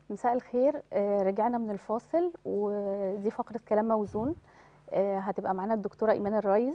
مساء الخير آه، رجعنا من الفاصل ودي فقرة كلام موزون آه، هتبقى معانا الدكتورة إيمان الريس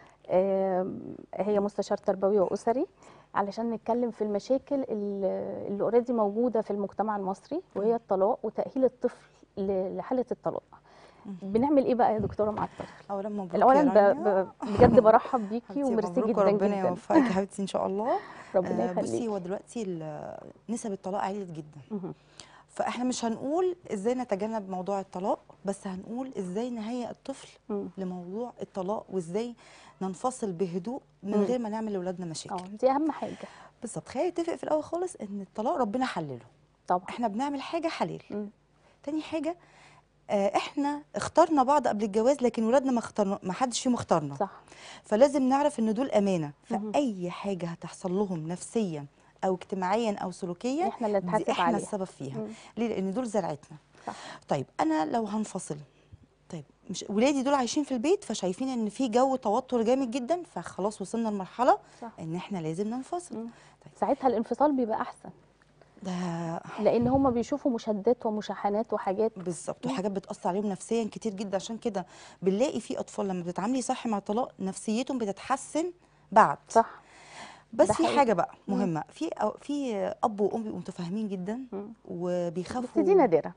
آه، هي مستشار تربوي وأسري علشان نتكلم في المشاكل ال- اللي اوريدي موجودة في المجتمع المصري وهي الطلاق وتأهيل الطفل ل- لحالة الطلاق بنعمل ايه بقى يا دكتورة مع الطفل؟ اولا مبروك الأولا يا ب- رانيا. ب- بجد برحب بيكي حبيبتي وميرسي مبروك جدا وربنا جدا يوفقك يا حبيبتي ان شاء الله ربنا آه، بصي يخليكي هو دلوقتي ال- نسب الطلاق عالية جدا مهم. فاحنا مش هنقول ازاي نتجنب موضوع الطلاق بس هنقول ازاي نهيئ الطفل مم. لموضوع الطلاق وازاي ننفصل بهدوء من مم. غير ما نعمل لاولادنا اه مشاكل دي أهم حاجة بالظبط خلينا نتفق في الاول خالص ان الطلاق ربنا حلله طبعا احنا بنعمل حاجه حلال مم. تاني حاجه آه، احنا اخترنا بعض قبل الجواز لكن ولادنا ما اخترنا ما حدش فيهم اختارنا صح فلازم نعرف ان دول امانه مهم. فاي حاجه هتحصل لهم نفسيا او اجتماعيا او سلوكيا احنا اللي دي نتحاسب احنا عليها السبب فيها مم. ليه لان دول زرعتنا صح. طيب انا لو هنفصل طيب مش ولادي دول عايشين في البيت فشايفين ان في جو توتر جامد جدا فخلاص وصلنا لمرحله صح. ان احنا لازم ننفصل مم. طيب. ساعتها الانفصال بيبقى احسن ده لان هم بيشوفوا مشادات ومشاحنات وحاجات بالظبط مم. وحاجات بتاثر عليهم نفسيا كتير جدا عشان كده بنلاقي في اطفال لما بتتعاملي صح مع الطلاق نفسيتهم بتتحسن بعد صح بس ده في حقيقي. حاجه بقى مم. مهمه في أو في اب وام بيبقوا متفاهمين جدا مم. بس وبيخافوا دي نادره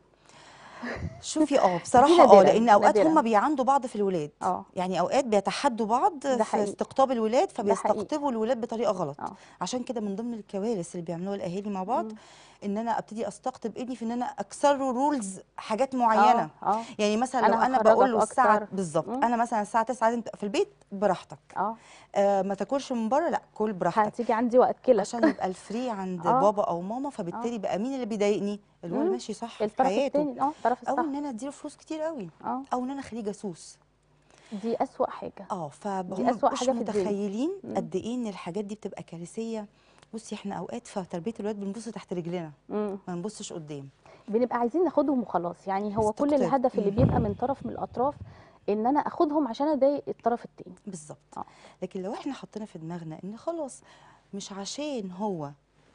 شوفي اه بصراحه اه نادرة، لان اوقات نادرة. هم بيعاندوا بعض في الولاد اه يعني اوقات بيتحدوا بعض ده في حقيقي. استقطاب الولاد ده حقيقي. فبيستقطبوا الولاد بطريقه غلط اه عشان كده من ضمن الكوارث اللي بيعملوها الاهالي مع بعض مم. ان انا ابتدي استقطب ابني في ان انا اكسر له رولز حاجات معينه اه اه يعني مثلا لو أنا انا هخرجك بقول له الساعه أكتر. بالظبط مم. انا مثلا الساعه 9 لازم تبقى في البيت براحتك اه آه ما تاكلش من بره لا كل براحتك هتيجي عندي واكلك عشان يبقى الفري عند آه. بابا او ماما فبالتالي بقى مين اللي بيضايقني اللي هو اللي مم. ماشي صح في الطرف حياته الثاني اه الطرف او الصح ان انا اديله فلوس كتير قوي اه او ان انا اخليه جاسوس دي اسوأ حاجه اه فهم دي أسوأ مش حاجة في الدنيا. متخيلين مم. قد ايه ان الحاجات دي بتبقى كارثيه بصي احنا اوقات في تربيه الولاد بنبص تحت رجلنا مم. ما نبصش قدام بنبقى عايزين ناخدهم وخلاص يعني هو كل استقطاب. الهدف اللي مم. بيبقى من طرف من الاطراف ان انا اخدهم عشان اضايق الطرف التاني بالظبط آه. لكن لو احنا حطينا في دماغنا ان خلاص مش عشان هو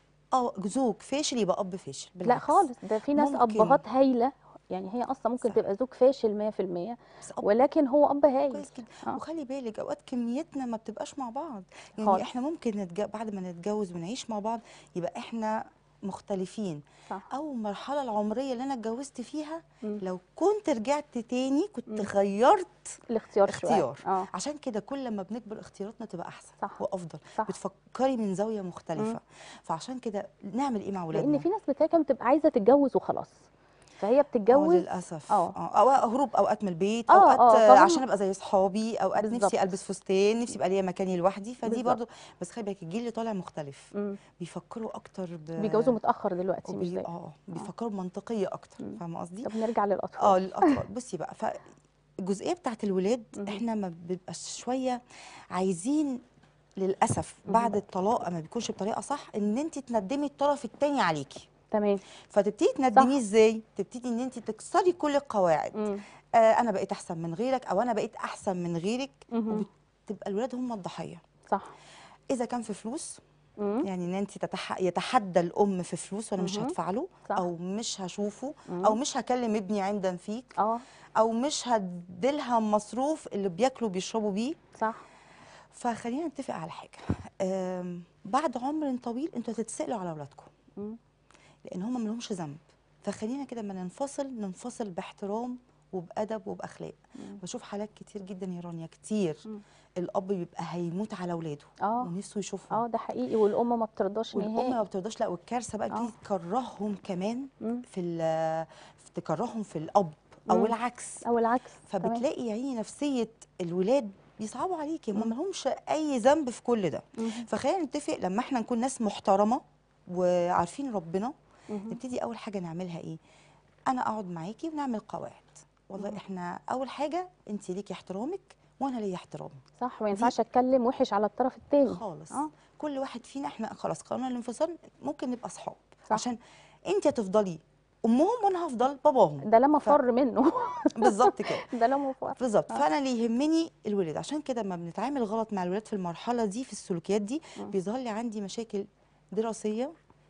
اه زوج فاشل يبقى اب فاشل لا بالعكس خالص ده في ناس ممكن. ابهات هايله يعني هي اصلا ممكن صح. تبقى زوج فاشل 100% بس اب ولكن هو اب هايل كويس جدا آه. وخلي بالك اوقات كميتنا ما بتبقاش مع بعض يعني خالص. احنا ممكن نتج... بعد ما نتجوز ونعيش مع بعض يبقى احنا مختلفين صح او المرحله العمريه اللي انا اتجوزت فيها مم. لو كنت رجعت تاني كنت مم. غيرت الاختيار شويه اختيار اه عشان كده كل ما بنكبر اختياراتنا تبقى احسن صح. وافضل صح. بتفكري من زاويه مختلفه مم. فعشان كده نعمل ايه مع اولادنا لان في ناس بتاعي بتبقى عايزه تتجوز وخلاص فهي اه بتتجوز للاسف اه. اه او هروب اوقات من البيت اه، اوقات اه، آه، فهم- عشان ابقى زي اصحابي اوقات بالظبط. نفسي البس فستان نفسي يبقى ليا مكاني لوحدي فدي بالظبط. برضو بس خلي بالك الجيل اللي طالع مختلف مم. بيفكروا اكتر ب بيتجوزوا متاخر دلوقتي مش وبي... زي اه بيفكروا بمنطقيه اكتر مم. فاهمه قصدي طب نرجع للاطفال اه للاطفال بصي بقى فالجزئيه بتاعت الولاد مهم. احنا ما بيبقاش شويه عايزين للاسف بعد مهم. الطلاق ما بيكونش بطريقه صح ان انت تندمي الطرف الثاني عليكي تمام فتبتدي تندميه ازاي تبتدي ان انت تكسري كل القواعد مم. آه انا بقيت احسن من غيرك او انا بقيت احسن من غيرك مهم. وتبقى الولاد هم الضحيه صح اذا كان في فلوس مم. يعني ان انت تتح... يتحدى الام في فلوس وانا مش مهم. هدفع له صح. او مش هشوفه مم. او مش هكلم ابني عندا فيك اه او مش هديلها مصروف اللي بياكلوا بيشربوا بيه صح فخلينا نتفق على حاجه آم، بعد عمر طويل انتوا هتتسالوا على اولادكم مم. لان هم ملهمش ذنب فخلينا كده لما ننفصل ننفصل باحترام وبادب وباخلاق مم. بشوف حالات كتير جدا يا رانيا كتير مم. الاب بيبقى هيموت على اولاده اه ونفسه يشوفهم اه ده حقيقي والام ما بترضاش والام نهائي ما بترضاش لا والكارثه بقى آه. بتيجي تكرههم كمان مم. في ال- في- تكرههم في الاب او مم. العكس او العكس تمام. فبتلاقي يا عيني نفسيه الولاد بيصعبوا عليكي هم مم. مالهمش اي ذنب في كل ده مهم. فخلينا نتفق لما احنا نكون ناس محترمه وعارفين ربنا مهم. نبتدي اول حاجه نعملها ايه انا اقعد معاكي ونعمل قواعد والله مم. احنا اول حاجه انت ليكي احترامك وانا ليا احترامي صح ما ينفعش اتكلم وحش على الطرف التاني خالص اه كل واحد فينا احنا خلاص قررنا الانفصال ممكن نبقى اصحاب صح. عشان انت هتفضلي امهم وانا هفضل باباهم ده لما ف- فر منه بالظبط كده ده لما فر بالظبط آه. فانا اللي يهمني الولاد عشان كده لما بنتعامل غلط مع الولاد في المرحله دي في السلوكيات دي مم. بيظهر لي عندي مشاكل دراسيه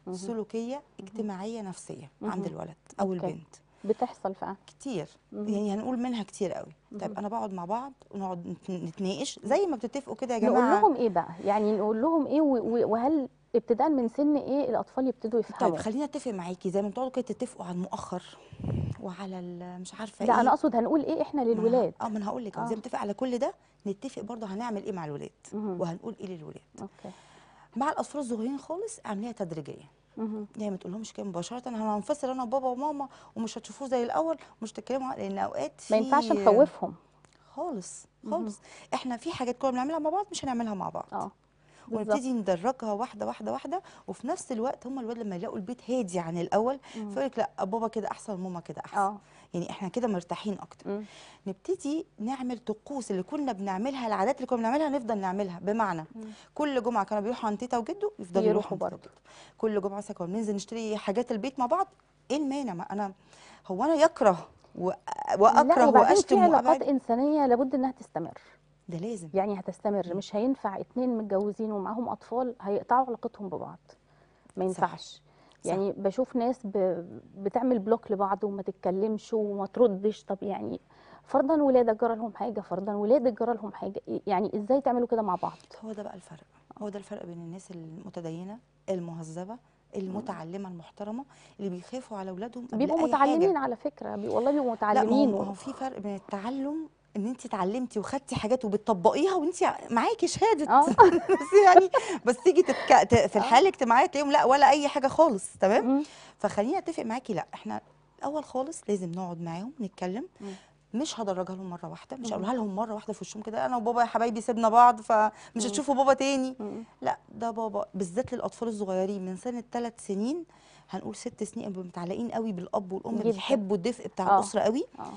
مهم. سلوكيه اجتماعيه نفسيه عند مهم. الولد او أوكي. البنت بتحصل فعلا كتير مهم. يعني هنقول منها كتير قوي مهم. طيب انا بقعد مع بعض ونقعد نت- نتناقش زي ما بتتفقوا كده يا نقول جماعه لهم ايه بقى يعني نقول لهم ايه و- و- وهل ابتداء من سن ايه الاطفال يبتدوا طيب يفهموا خلينا اتفق معاكي زي ما بتقعدوا كده تتفقوا على المؤخر وعلى ال- مش عارفه لا ايه انا اقصد هنقول ايه احنا ما أنا- للولاد اه ما انا هقول لك آه. زي ما نتفق على كل ده نتفق برضه هنعمل ايه مع الولاد مهم. وهنقول ايه للولاد اوكي مع الاطفال الصغيرين خالص اعمليها تدريجيا مهم. يعني ما تقولهمش كده مباشره انا هنفصل انا وبابا وماما ومش هتشوفوه زي الاول ومش هتتكلموا لان اوقات ما ينفعش في- نخوفهم خالص مهم. خالص احنا في حاجات كنا بنعملها مع بعض مش هنعملها مع بعض اه بالظبط ونبتدي ندرجها واحده واحده واحده وفي نفس الوقت هم الولاد لما يلاقوا البيت هادي عن الاول مم. فيقول لك لا بابا كده احسن وماما كده احسن اه يعني احنا كده مرتاحين اكتر مم. نبتدي نعمل طقوس اللي كنا بنعملها العادات اللي كنا بنعملها نفضل نعملها بمعنى مم. كل جمعه كانوا بيروحوا عند تيتا وجده يفضلوا يروحوا يروحوا عند تيتا برضه. وجده كل جمعه مثلا كنا بننزل نشتري حاجات البيت مع بعض ايه المانع ما انا هو انا يكره و- لا واكره وبعدين في واشتم علاقات وابعد انسانيه لابد انها تستمر ده لازم يعني هتستمر مش هينفع اتنين متجوزين ومعاهم اطفال هيقطعوا علاقتهم ببعض ما صح. ينفعش يعني بشوف ناس ب... بتعمل بلوك لبعض وما تتكلمش وما تردش طب يعني فرضا ولادك جرى لهم حاجه فرضا ولادك جرى لهم حاجه يعني ازاي تعملوا كده مع بعض هو ده بقى الفرق هو ده الفرق بين الناس المتدينه المهذبه المتعلمه المحترمه اللي بيخافوا على اولادهم قبل بيبقوا اي متعلمين حاجه على فكره بي... والله بيبقوا لا ما هو متعلمين ما هو في فرق بين التعلم ان انت اتعلمتي وخدتي حاجات وبتطبقيها وانت معاكي شهاده اه بس يعني بس تيجي تتك... ت- في الحياه الاجتماعيه تلاقيهم لا ولا اي حاجه خالص تمام مم. فخليني اتفق معاكي لا احنا الاول خالص لازم نقعد معاهم نتكلم مم. مش هدرجها لهم مره واحده مش مم. هقولها لهم مره واحده في وشهم كده انا وبابا يا حبايبي سيبنا بعض فمش مم. هتشوفوا بابا تاني مم. لا ده بابا بالذات للاطفال الصغيرين من سن الثلاث سنين هنقول ست سنين بيبقوا متعلقين قوي بالاب والام جداً. بيحبوا الدفء بتاع آه. الاسره قوي اه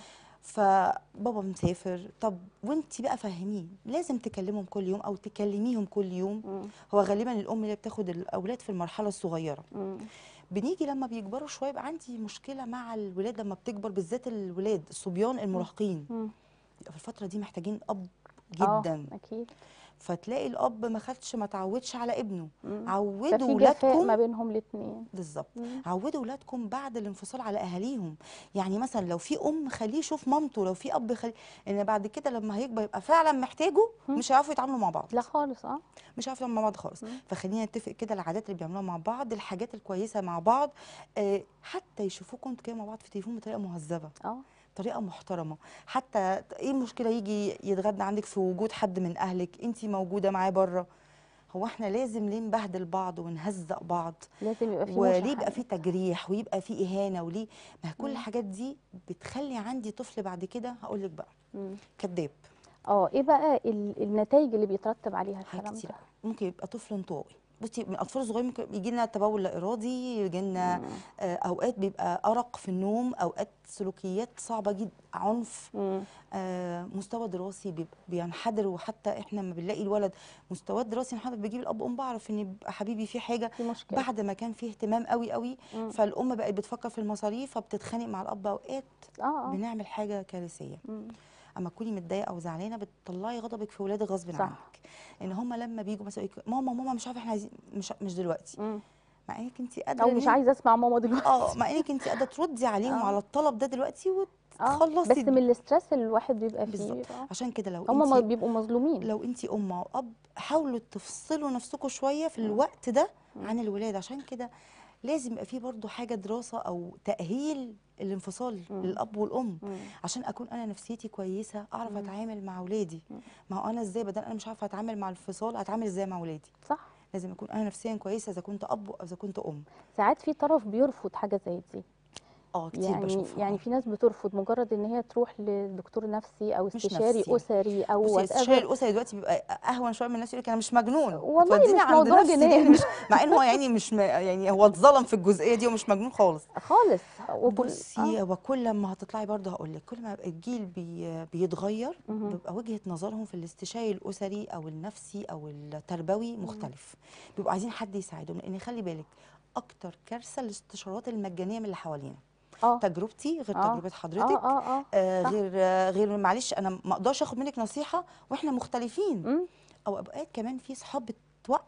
فبابا مسافر طب وانت بقى فهميه لازم تكلمهم كل يوم او تكلميهم كل يوم مم. هو غالبا الام اللي بتاخد الاولاد في المرحله الصغيره مم. بنيجي لما بيكبروا شويه يبقى عندي مشكله مع الولاد لما بتكبر بالذات الولاد الصبيان المراهقين مم. يبقى في الفتره دي محتاجين اب آه، جدا اكيد فتلاقي الاب ما خدش ما تعودش على ابنه مم. عودوا ففي جفاء ما ولادكم بينهم الاثنين بالظبط عودوا ولادكم بعد الانفصال على اهاليهم يعني مثلا لو في ام خليه يشوف مامته لو في اب خليه ان بعد كده لما هيكبر يبقى فعلا محتاجه مم. مش هيعرفوا يتعاملوا مع بعض لا خالص اه مش عارفه مع بعض خالص مم. فخلينا نتفق كده العادات اللي بيعملوها مع بعض الحاجات الكويسه مع بعض آه حتى يشوفوكم انتوا كده مع بعض في التليفون بطريقه مهذبه اه طريقه محترمه حتى ايه المشكله يجي يتغدى عندك في وجود حد من اهلك انت موجوده معاه بره هو احنا لازم ليه نبهدل بعض ونهزق بعض لازم يبقى في وليه مشاحنة. يبقى في تجريح ويبقى في اهانه وليه ما هي كل مم. الحاجات دي بتخلي عندي طفل بعد كده هقول لك بقى مم. كذاب اه ايه بقى ال- النتائج اللي بيترتب عليها حاجات الكلام كتير ده أوي. ممكن يبقى طفل انطوائي بصي من الاطفال الصغيرين ممكن يجي لنا تبول لا ارادي يجي لنا مم. آه، اوقات بيبقى ارق في النوم اوقات سلوكيات صعبه جدا عنف مم. آه، مستوى دراسي بيبقى بينحدر وحتى احنا لما بنلاقي الولد مستواه الدراسي انحدر بجيب الاب وام بعرف ان يبقى حبيبي في حاجه في مشكله بعد ما كان فيه اهتمام قوي قوي مم. فالام بقت بتفكر في المصاريف فبتتخانق مع الاب اوقات اه اه بنعمل حاجه كارثيه مم. اما تكوني متضايقه او زعلانه بتطلعي غضبك في ولادك غصب صح. عنك ان هم لما بيجوا مثلا يقولك ماما ماما مش عارفه احنا عايزين مش مش دلوقتي مم. مع انك انت قادره او إن مش إنت- عايزه اسمع ماما دلوقتي اه مع انك انت قادره تردي عليهم آه. على الطلب ده دلوقتي اه وتخلصي بس من الاسترس اللي الواحد بيبقى فيه بالظبط آه. عشان كده لو هم ما انت بيبقوا مظلومين لو انت ام او اب حاولوا تفصلوا نفسكم شويه في الوقت ده عن الولاد عشان كده لازم يبقى في برضو حاجه دراسه او تاهيل الانفصال مم. للاب والام مم. عشان اكون انا نفسيتي كويسه اعرف مم. اتعامل مع اولادي مم. ما هو انا ازاي بدل انا مش عارفه اتعامل مع الانفصال اتعامل ازاي مع اولادي صح لازم اكون انا نفسيا كويسه اذا كنت اب او اذا كنت ام ساعات في طرف بيرفض حاجه زي دي اه كتير يعني بشوفها يعني آه. في ناس بترفض مجرد ان هي تروح لدكتور نفسي او استشاري نفسي. اسري او بصي whatever. الاستشاري الاسري دلوقتي بيبقى اهون شويه من الناس يقول لك انا مش مجنون والله توديني مش عند موضوع نفسي دي جنان. مش مع ان هو يعني مش م... يعني هو اتظلم في الجزئيه دي ومش مجنون خالص خالص وكل بصي هو كل لما هتطلعي برضه هقول لك كل ما يبقى الجيل بي بيتغير مهم. بيبقى وجهه نظرهم في الاستشاري الاسري او النفسي او التربوي مختلف بيبقوا عايزين حد يساعدهم لان خلي بالك اكتر كارثه الاستشارات المجانيه من اللي حوالينا اه تجربتي غير آه. تجربه حضرتك اه اه اه آه صح. غير آه غير معلش انا ما اقدرش اخد منك نصيحه واحنا مختلفين مم. او اوقات كمان في صحاب بتوقع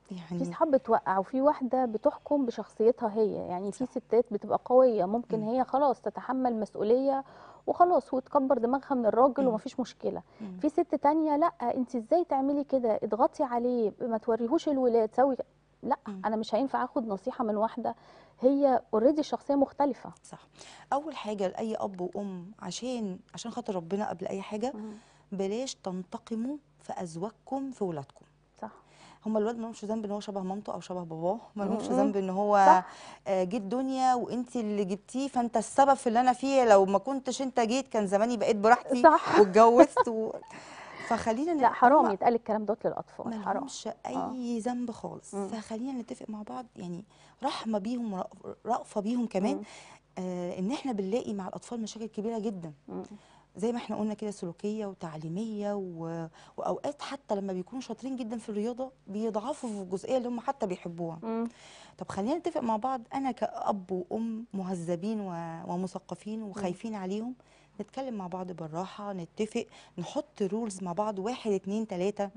في يعني صحاب بتوقع وفي واحده بتحكم بشخصيتها هي يعني في ستات بتبقى قويه ممكن مم. هي خلاص تتحمل مسؤوليه وخلاص وتكبر دماغها من الراجل مم. ومفيش مشكله مم. في ست تانية لا انت ازاي تعملي كده اضغطي عليه ما توريهوش الولاد سوي ك- لا مم. انا مش هينفع اخد نصيحه من واحده هي اوريدي شخصيه مختلفه صح اول حاجه لاي اب وام عشان عشان خاطر ربنا قبل اي حاجه بلاش تنتقموا في ازواجكم في ولادكم صح هما الولاد مالهمش ذنب ان هو شبه مامته او شبه باباه مالهمش مم. ذنب ان هو صح. آه، جه الدنيا وانت اللي جبتيه فانت السبب في اللي انا فيه لو ما كنتش انت جيت كان زماني بقيت براحتي صح. واتجوزت و... فخلينا لا ن- حرام هما يتقال الكلام دوت للاطفال ما حرام لهمش اي ذنب خالص مم. فخلينا نتفق مع بعض يعني رحمه بيهم ورأ- رأفه بيهم كمان مم. آه ان احنا بنلاقي مع الاطفال مشاكل كبيره جدا مم. زي ما احنا قلنا كده سلوكيه وتعليميه و... واوقات حتى لما بيكونوا شاطرين جدا في الرياضه بيضعفوا في الجزئيه اللي هم حتى بيحبوها مم. طب خلينا نتفق مع بعض انا كأب وأم مهذبين و... ومثقفين وخايفين عليهم نتكلم مع بعض بالراحة نتفق نحط رولز مع بعض واحد اتنين تلاتة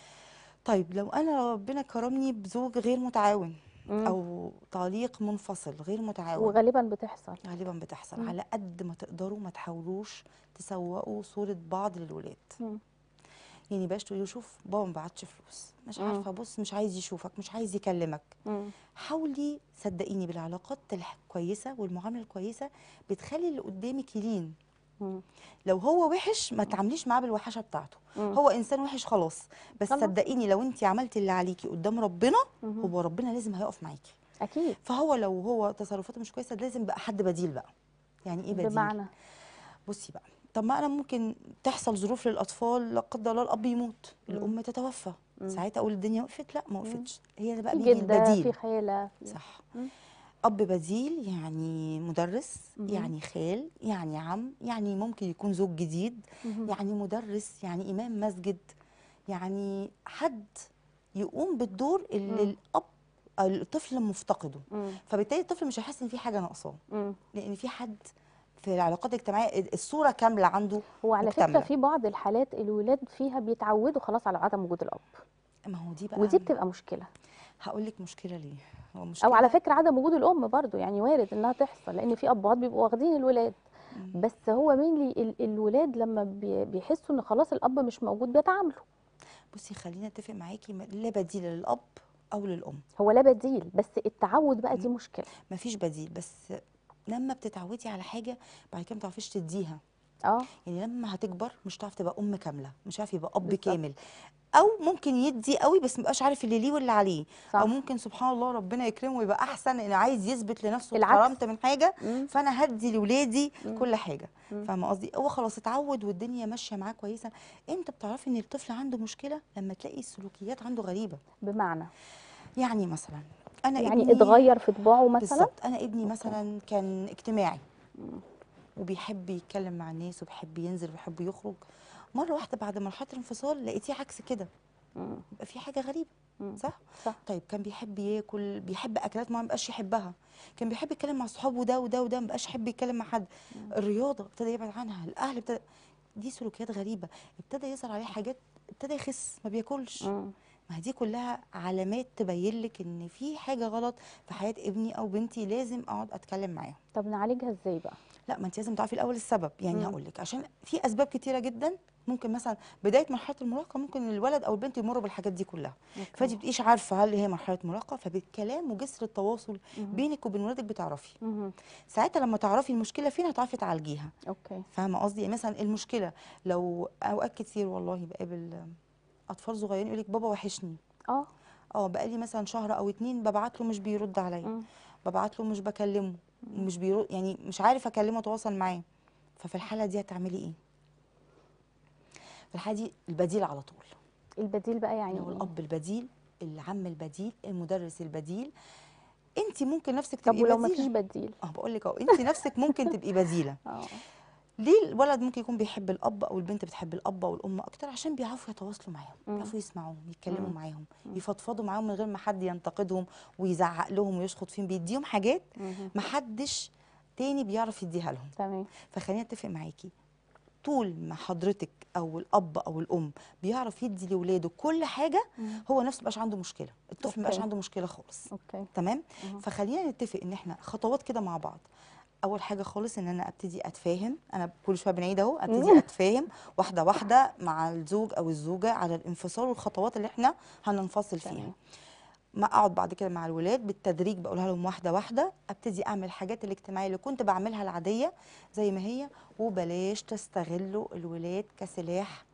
طيب لو أنا ربنا كرمني بزوج غير متعاون مم. أو طليق منفصل غير متعاون وغالبا بتحصل غالبا بتحصل مم. على قد ما تقدروا ما تحاولوش تسوقوا صورة بعض للولاد مم. يعني باش تقولي له شوف بابا ما بعتش فلوس مش مم. عارفة بص مش عايز يشوفك مش عايز يكلمك مم. حاولي صدقيني بالعلاقات الكويسه والمعامله الكويسه بتخلي اللي قدامك يلين مم. لو هو وحش ما تعامليش معاه بالوحشه بتاعته مم. هو انسان وحش خلاص بس خلاص. صدقيني لو انت عملتي اللي عليكي قدام ربنا مم. هو ربنا لازم هيقف معاكي اكيد فهو لو هو تصرفاته مش كويسه لازم بقى حد بديل بقى يعني ايه بديل بمعنى بصي بقى طب ما انا ممكن تحصل ظروف للاطفال لا قدر الله الاب يموت مم. الام تتوفى مم. ساعتها اقول الدنيا وقفت لا ما وقفتش هي بقى في بيجي جده البديل في خاله في صح مم. اب بديل يعني مدرس مهم. يعني خال يعني عم يعني ممكن يكون زوج جديد مهم. يعني مدرس يعني امام مسجد يعني حد يقوم بالدور اللي مم. الاب أو الطفل مفتقده مم. فبالتالي الطفل مش هيحس ان في حاجه ناقصاه مم. لان في حد في العلاقات الاجتماعيه الصوره كامله عنده هو على فكره مكتملة. في بعض الحالات الولاد فيها بيتعودوا خلاص على عدم وجود الاب ما هو دي بقى ودي بتبقى مشكله هقول لك مشكله ليه هو او مشكله على فكره عدم وجود الام برضو يعني وارد انها تحصل لان في ابهات بيبقوا واخدين الولاد مم. بس هو مين ال الولاد لما بي- بيحسوا ان خلاص الاب مش موجود بيتعاملوا بصي خلينا اتفق معاكي ما- لا بديل للاب او للام هو لا بديل بس التعود بقى دي مشكله مفيش بديل بس لما بتتعودي على حاجه بعد كده ما تعرفيش تديها اه يعني لما هتكبر مش هتعرف تبقى ام كامله مش عارف يبقى اب بالظبط. كامل او ممكن يدي قوي بس مبقاش عارف اللي ليه واللي عليه صح. او ممكن سبحان الله ربنا يكرمه ويبقى احسن ان عايز يثبت لنفسه العكس. اتحرمت من حاجه مم. فانا هدي لاولادي مم. كل حاجه مم. فاهمه قصدي هو خلاص اتعود والدنيا ماشيه معاه كويسه امتى بتعرفي ان الطفل عنده مشكله لما تلاقي السلوكيات عنده غريبه بمعنى يعني مثلا انا يعني ابني اتغير في طباعه مثلا بالظبط انا ابني مثلا كان اجتماعي وبيحب يتكلم مع الناس وبيحب ينزل وبيحب يخرج مره واحده بعد مرحله الانفصال لقيتيه عكس كده مم. يبقى في حاجه غريبه مم. صح صح طيب كان بيحب ياكل بيحب اكلات ما بقاش يحبها كان بيحب يتكلم مع صحابه ده وده وده ما بقاش يحب يتكلم مع حد الرياضه ابتدى يبعد عنها الاهل ابتدى دي سلوكيات غريبه ابتدى يظهر عليه حاجات ابتدى يخس ما بياكلش مم. ما هي دي كلها علامات تبين لك ان في حاجه غلط في حياه ابني او بنتي لازم اقعد اتكلم معاهم طب نعالجها ازاي بقى لا ما انت لازم تعرفي الاول السبب يعني مم. هقول لك عشان في اسباب كتيره جدا ممكن مثلا بدايه مرحله المراهقه ممكن الولد او البنت يمروا بالحاجات دي كلها أوكي. فانت بتبقيش عارفه هل هي مرحله مراهقه فبالكلام وجسر التواصل مهم. بينك وبين ولادك بتعرفي مهم. ساعتها لما تعرفي المشكله فين هتعرفي تعالجيها اوكي فاهمه قصدي يعني مثلا المشكله لو اوقات كتير والله بقابل اطفال صغيرين يقول لك بابا وحشني اه اه بقالي مثلا شهر او اتنين ببعت له مش بيرد عليا مم. ببعت له مش بكلمه مش بيرد يعني مش عارف اكلمه اتواصل معاه ففي الحاله دي هتعملي ايه في الحاله دي البديل على طول البديل بقى يعني هو إيه؟ الاب البديل العم البديل المدرس البديل انت ممكن نفسك طب تبقي ولو مفيش بديله بديل اه بقول لك اهو انت نفسك ممكن تبقي بديله اه ليه الولد ممكن يكون بيحب الاب او البنت بتحب الاب او الام اكتر عشان بيعرفوا يتواصلوا معاهم مم. بيعرفوا يسمعوهم يتكلموا مم. معاهم يفضفضوا معاهم من غير ما حد ينتقدهم ويزعق لهم ويشخط فيهم بيديهم حاجات مهم. محدش تاني بيعرف يديها لهم تمام فخليني اتفق معاكي طول ما حضرتك او الاب او الام بيعرف يدي لاولاده كل حاجه مم. هو نفسه مبقاش عنده مشكله الطفل مبقاش أوكي. عنده مشكله خالص اوكي تمام مهم. فخلينا نتفق ان احنا خطوات كده مع بعض اول حاجه خالص ان انا ابتدي اتفاهم انا كل شويه بنعيد اهو ابتدي اتفاهم واحده واحده مع الزوج او الزوجه على الانفصال والخطوات اللي احنا هننفصل فيها تمام. ما اقعد بعد كده مع الولاد بالتدريج بقولها لهم واحده واحده ابتدي اعمل الحاجات الاجتماعيه اللي كنت بعملها العاديه زي ما هي وبلاش تستغلوا الولاد كسلاح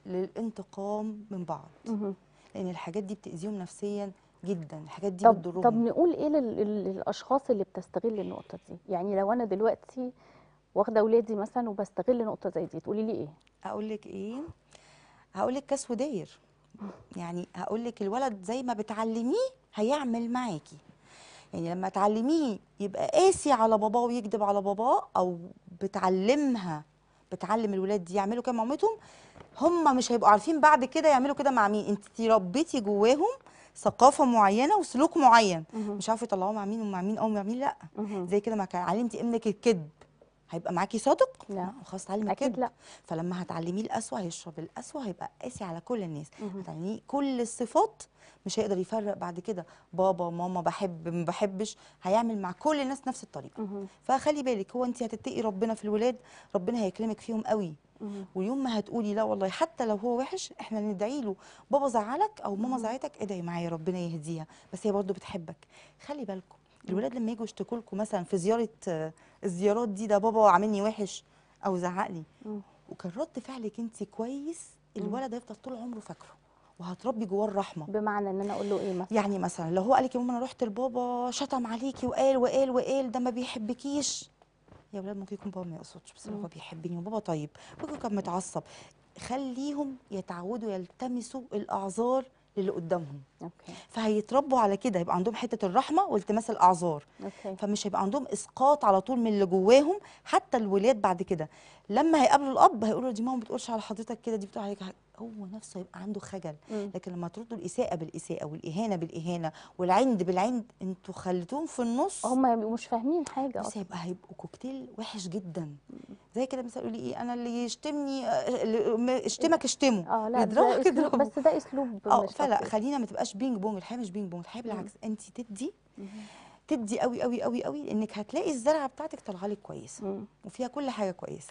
للانتقام من بعض مهم. لان الحاجات دي بتاذيهم نفسيا جدا الحاجات دي طب بتضرهم طب نقول ايه لل- لل- للاشخاص اللي بتستغل النقطه دي يعني لو انا دلوقتي واخده اولادي مثلا وبستغل نقطه زي دي تقولي لي ايه اقول لك ايه هقول لك كاس وداير يعني هقول لك الولد زي ما بتعلميه هيعمل معاكي يعني لما تعلميه يبقى قاسي على باباه ويكذب على باباه او بتعلمها بتعلم الولاد دي يعملوا كده مع مامتهم هم مش هيبقوا عارفين بعد كده يعملوا كده مع مين انت ربيتي جواهم ثقافه معينه وسلوك معين مهم. مش عارفه يطلعوه مع مين ومع مين او مع مين لا مهم. زي كده ما كان علمتي ابنك الكذب هيبقى معاكي صادق لا. خلاص اتعلم اكيد الكذب لا فلما هتعلميه القسوه هيشرب القسوه هيبقى قاسي على كل الناس مهم. هتعلميه كل الصفات مش هيقدر يفرق بعد كده بابا ماما بحب ما بحبش هيعمل مع كل الناس نفس الطريقه مهم. فخلي بالك هو انت هتتقي ربنا في الولاد ربنا هيكرمك فيهم قوي مهم. ويوم ما هتقولي لا والله حتى لو هو وحش احنا ندعي له بابا زعلك او ماما زعلتك ادعي معايا ربنا يهديها بس هي برضه بتحبك خلي بالكم الولاد لما يجوا يشتكوا لكم مثلا في زياره آه، الزيارات دي ده بابا عاملني وحش او زعق لي مم. وكان رد فعلك انت كويس الولد هيفضل طول عمره فاكره وهتربي جواه الرحمه بمعنى ان انا اقول له ايه مثلا يعني مثلا لو هو قال لك يا ماما انا رحت لبابا شتم عليكي وقال وقال وقال ده ما بيحبكيش يا ولاد ممكن يكون بابا ما يقصدش بس هو بيحبني وبابا طيب ممكن كان متعصب خليهم يتعودوا يلتمسوا الاعذار للي قدامهم اوكي فهيتربوا على كده يبقى عندهم حته الرحمه والتماس الاعذار اوكي فمش هيبقى عندهم اسقاط على طول من اللي جواهم حتى الولاد بعد كده لما هيقابلوا الاب هيقولوا دي ماما ما بتقولش على حضرتك كده دي بتقول عليك حاجة. هو نفسه هيبقى عنده خجل مم. لكن لما تردوا الاساءه بالاساءه والاهانه بالاهانه والعند بالعند انتوا خليتوهم في النص هم يبقوا مش فاهمين حاجه بس اصلا هيبقى هيبقوا كوكتيل وحش جدا زي كده مثلا يقول لي ايه انا اللي يشتمني آه، اللي م- اشتمك اشتمه اه لا يضربك ده اسلوب يضربه. بس ده اسلوب اه مش فلا لطيف. خلينا ما تبقاش بينج بونج الحياه مش بينج بونج الحياه مم. بالعكس انت تدي مهم. تدي قوي قوي قوي قوي لانك هتلاقي الزرعه بتاعتك طالعه لك كويسه مم. وفيها كل حاجه كويسه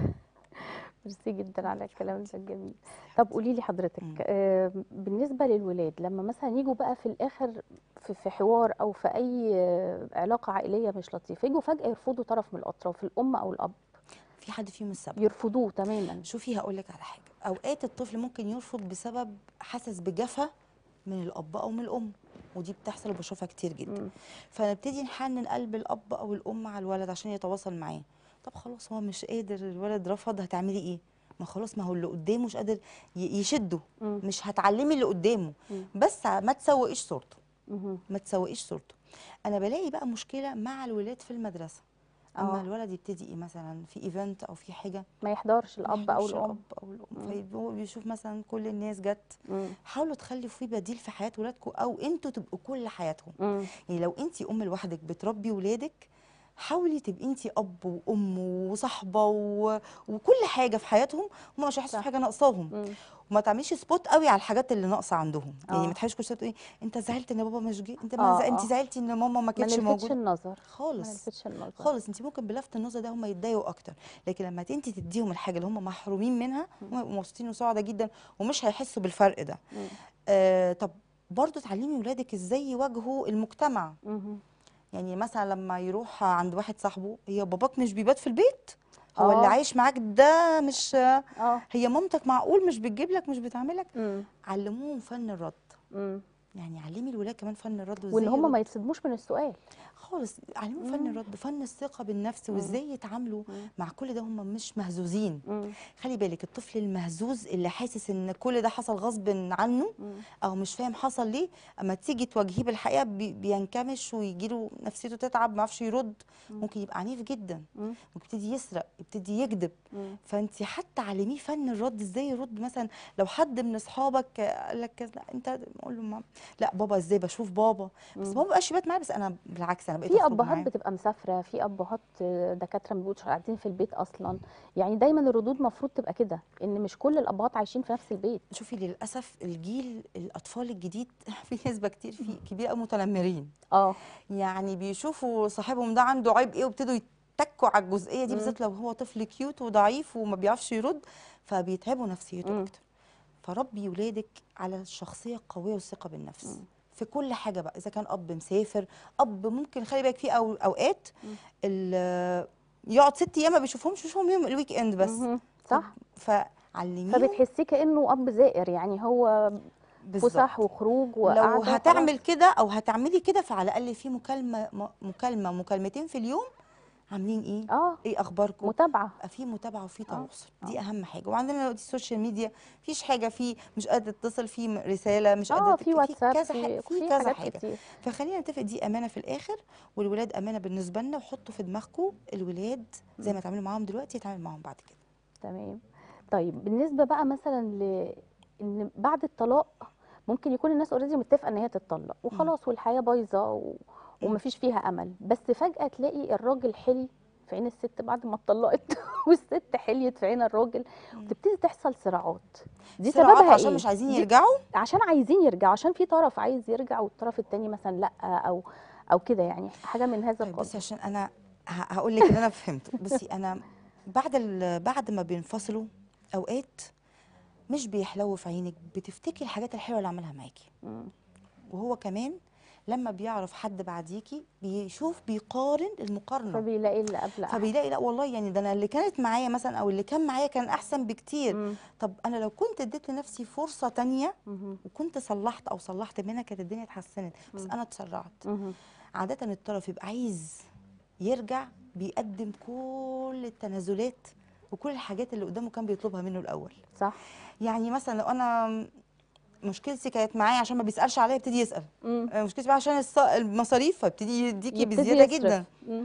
ميرسي جدا على الكلام ده الجميل طب قولي لي حضرتك مم. آه بالنسبه للولاد لما مثلا يجوا بقى في الاخر في, في حوار او في اي آه، علاقه عائليه مش لطيفه يجوا فجاه يرفضوا طرف من الاطراف الام او الاب في حد فيهم السبب يرفضوه تماما شوفي هقول لك على حاجه اوقات الطفل ممكن يرفض بسبب حاسس بجفا من الاب او من الام ودي بتحصل وبشوفها كتير جدا مم. فنبتدي نحنن قلب الاب او الام على الولد عشان يتواصل معاه طب خلاص هو مش قادر الولد رفض هتعملي ايه ما خلاص ما هو اللي قدامه مش قادر ي- يشده مم. مش هتعلمي اللي قدامه مم. بس ما تسوقيش صورته مهم. ما تسوقيش صورته انا بلاقي بقى مشكله مع الولاد في المدرسه اما آه. الولد يبتدي ايه مثلا في ايفنت او في حاجه ما يحضرش ما الاب او يحضرش الام الاب او الام فهو بيشوف مثلا كل الناس جت مم. حاولوا تخلوا في بديل في حياه ولادكم او انتوا تبقوا كل حياتهم مم. يعني لو انت ام لوحدك بتربي ولادك حاولي تبقي انت اب وام وصاحبه و... وكل حاجه في حياتهم هم مش هيحسوا صح. بحاجه ناقصاهم مم. وما تعمليش سبوت قوي على الحاجات اللي ناقصه عندهم يعني آه. ما تحاوليش كل شويه تقولي انت زعلت ان بابا مش جه انت آه، ما زع... انت آه. زعلتي ان ماما ما ما كانتش نلفتش موجوده النظر ما خالص نلفتش النظر خالص انت ممكن بلفت النظر ده هم يتضايقوا اكتر لكن لما انت تديهم الحاجه اللي هم محرومين منها هم يبقوا مبسوطين وسعداء جدا ومش هيحسوا بالفرق ده مم. آه طب برضه تعلمي ولادك ازاي يواجهوا المجتمع مهم. يعني مثلا لما يروح عند واحد صاحبه هي باباك مش بيبات في البيت هو اللي آه. عايش معاك ده مش اه هي مامتك معقول مش بتجيب لك مش بتعملك مم. علموهم فن الرد مم. يعني علمي الولاد كمان فن الرد وان وازاي هم يرد. ما يتصدموش من السؤال خالص علموهم فن مم. الرد فن الثقه بالنفس مم. وازاي يتعاملوا مم. مع كل ده هم مش مهزوزين مم. خلي بالك الطفل المهزوز اللي حاسس ان كل ده حصل غصب عنه مم. او مش فاهم حصل ليه اما تيجي تواجهيه بالحقيقه بي- بينكمش ويجيله نفسيته تتعب ما يعرفش يرد مم. ممكن يبقى عنيف جدا مم. ممكن يبتدي يسرق يبتدي يكذب مم. فانت حتى علميه فن الرد ازاي يرد مثلا لو حد من اصحابك قال لك كذا، لا انت قول له ما- لا بابا ازاي بشوف بابا بس مم. بابا مبقاش يبات معايا بس انا بالعكس انا بقيت في اخرج ابهات معاه بتبقى مسافره في ابهات آه، دكاتره ما بيبقوش قاعدين في البيت اصلا يعني دايما الردود المفروض تبقى كده ان مش كل الابهات عايشين في نفس البيت شوفي للاسف الجيل الاطفال الجديد في نسبه كتير في كبيره قوي متنمرين اه يعني بيشوفوا صاحبهم ده عنده عيب ايه وابتدوا يتكوا على الجزئيه دي مم. بالذات لو هو طفل كيوت وضعيف وما بيعرفش يرد فبيتعبوا نفسيته مم. اكتر فربي ولادك على الشخصيه القويه والثقه بالنفس مم. في كل حاجه بقى اذا كان اب مسافر اب ممكن خلي بالك في أو اوقات مم. ال- يقعد ست ايام ما بيشوفهمش بيشوفهم يوم الويك اند بس مهم. صح فعلميهم فبتحسيه كانه اب زائر يعني هو بالظبط. فسح وخروج لو وقعده وخلاص. هتعمل كده او هتعملي كده فعلى الاقل في مكالمه م- مكالمه مكالمتين في اليوم عاملين ايه اه ايه اخباركم متابعه يبقى في متابعه وفي آه، تواصل دي آه. اهم حاجه وعندنا دلوقتي السوشيال ميديا مفيش حاجه في مش قادره تتصل في م- رساله مش قادره اه في تك- واتساب كذا حاجه في, في في كذا حاجات حاجه كتير فخلينا نتفق دي امانه في الاخر والولاد امانه بالنسبه لنا وحطوا في دماغكم الولاد زي ما تعملوا معاهم دلوقتي يتعامل معاهم بعد كده تمام طيب بالنسبه بقى مثلا ل ان بعد الطلاق ممكن يكون الناس اوريدي متفقه ان هي تتطلق وخلاص والحياه بايظه و... ومفيش فيها امل بس فجاه تلاقي الراجل حلي في عين الست بعد ما اتطلقت والست حليت في عين الراجل وتبتدي تحصل صراعات دي صراعات سببها عشان ايه مش عايزين دي- يرجعوا عشان عايزين يرجعوا عشان في طرف عايز يرجع والطرف التاني مثلا لا او او كده يعني حاجه من هذا طيب القبيل بصي عشان انا ه- هقول لك اللي انا فهمته بصي انا بعد ال- بعد ما بينفصلوا اوقات مش بيحلو في عينك بتفتكري الحاجات الحلوه اللي عملها معاكي مم. وهو كمان لما بيعرف حد بعديكي بيشوف بيقارن المقارنه فبيلاقي اللي قبل أحسن. فبيلاقي لا والله يعني ده انا اللي كانت معايا مثلا او اللي كان معايا كان احسن بكتير مم. طب انا لو كنت اديت لنفسي فرصه تانية مهم. وكنت صلحت او صلحت منها كانت الدنيا اتحسنت بس انا اتسرعت مهم. عادة الطرف يبقى عايز يرجع بيقدم كل التنازلات وكل الحاجات اللي قدامه كان بيطلبها منه الأول صح يعني مثلا لو أنا مشكلتي كانت معايا عشان ما بيسألش عليا يبتدي يسأل مم. آه، مشكلتي معايا عشان الص- المصاريف فيبتدي يديكي يبتدي بزيادة يصرف. جدا مم.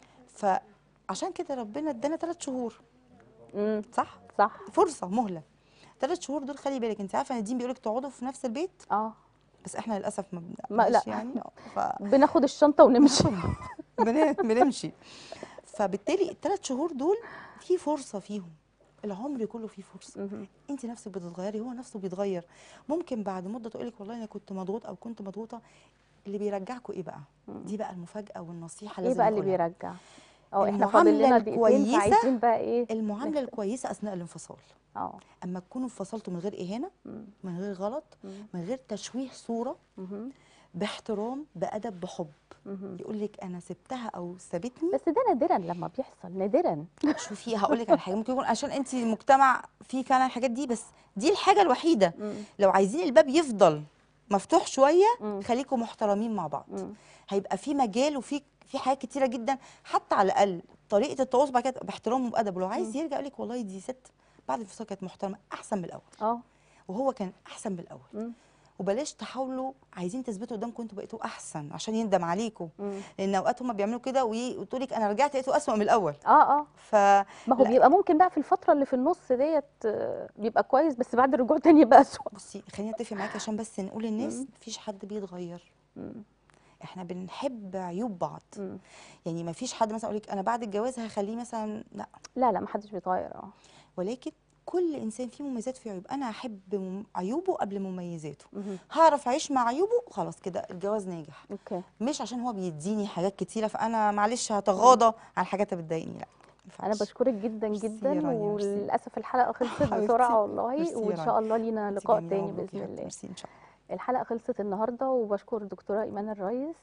فعشان كده ربنا ادانا ثلاث شهور مم. صح صح فرصة مهلة ثلاث شهور دول خلي بالك انت عارفه ان الدين بيقولك تقعدوا في نفس البيت اه بس احنا للاسف ما ما- بنعملش لا. يعني ف... بناخد الشنطه ونمشي بن- بنمشي فبالتالي الثلاث شهور دول في فرصه فيهم العمر كله فيه فرصه مهم. انت نفسك بتتغيري هو نفسه بيتغير ممكن بعد مده تقول لك والله انا كنت مضغوط او كنت مضغوطه اللي بيرجعكم ايه بقى دي بقى المفاجاه والنصيحه ايه لازم بقى اللي نقولها. بيرجع اه احنا فاضل المعاملة لنا دقيقتين الكويسة فعايزين بقى ايه المعامله نختم. الكويسه اثناء الانفصال اه اما تكونوا انفصلتوا من غير اهانه مم. من غير غلط مم. من غير تشويه صوره مهم. باحترام بادب بحب مهم. يقول لك انا سبتها او سابتني بس ده نادرا لما بيحصل نادرا شوفي هقول لك على حاجه ممكن يكون عشان انت مجتمع فيه فعلا الحاجات دي بس دي الحاجه الوحيده مم. لو عايزين الباب يفضل مفتوح شويه مم. خليكم محترمين مع بعض مم. هيبقى في مجال وفي في حاجات كتيره جدا حتى على الاقل طريقه التواصل بعد كده باحترام وبادب ولو عايز يرجع يقول لك والله دي ست بعد الانفصال كانت محترمه احسن من الاول اه وهو كان احسن من الاول مم. وبلاش تحاولوا عايزين تثبتوا قدامكم انتوا بقيتوا احسن عشان يندم عليكم مم. لان اوقات هم بيعملوا كده وتقول لك انا رجعت لقيته اسوأ من الاول اه اه ف ما هو لا. بيبقى ممكن بقى في الفتره اللي في النص ديت آه، بيبقى كويس بس بعد الرجوع تاني يبقى اسوء بصي خلينا نتفق معاكي عشان بس نقول للناس مم. مفيش حد بيتغير مم. احنا بنحب عيوب بعض مم. يعني مفيش حد مثلا يقول لك انا بعد الجواز هخليه مثلا لا لا لا محدش بيتغير اه ولكن كل انسان فيه مميزات فيه عيوب انا احب مم- عيوبه قبل مميزاته مهم. هعرف اعيش مع عيوبه خلاص كده الجواز ناجح اوكي مش عشان هو بيديني حاجات كتيره فانا معلش هتغاضى عن الحاجات اللي بتضايقني لا ما انا ينفعش. بشكرك جدا ميرسي يا جدا رانيا، ميرسي. وللاسف الحلقه خلصت حبيبتي. بسرعه والله ميرسي يا وان رانيا. شاء الله لينا انتي لقاء جميلة تاني ومبروك باذن يا حبيبتي. الله ميرسي ان شاء الله الحلقه خلصت النهارده وبشكر الدكتوره ايمان الريس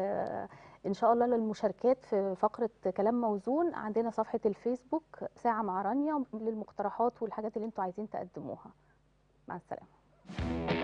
وان شاء الله للمشاركات في فقره كلام موزون عندنا صفحه الفيسبوك ساعه مع رانيا للمقترحات والحاجات اللي انتوا عايزين تقدموها مع السلامه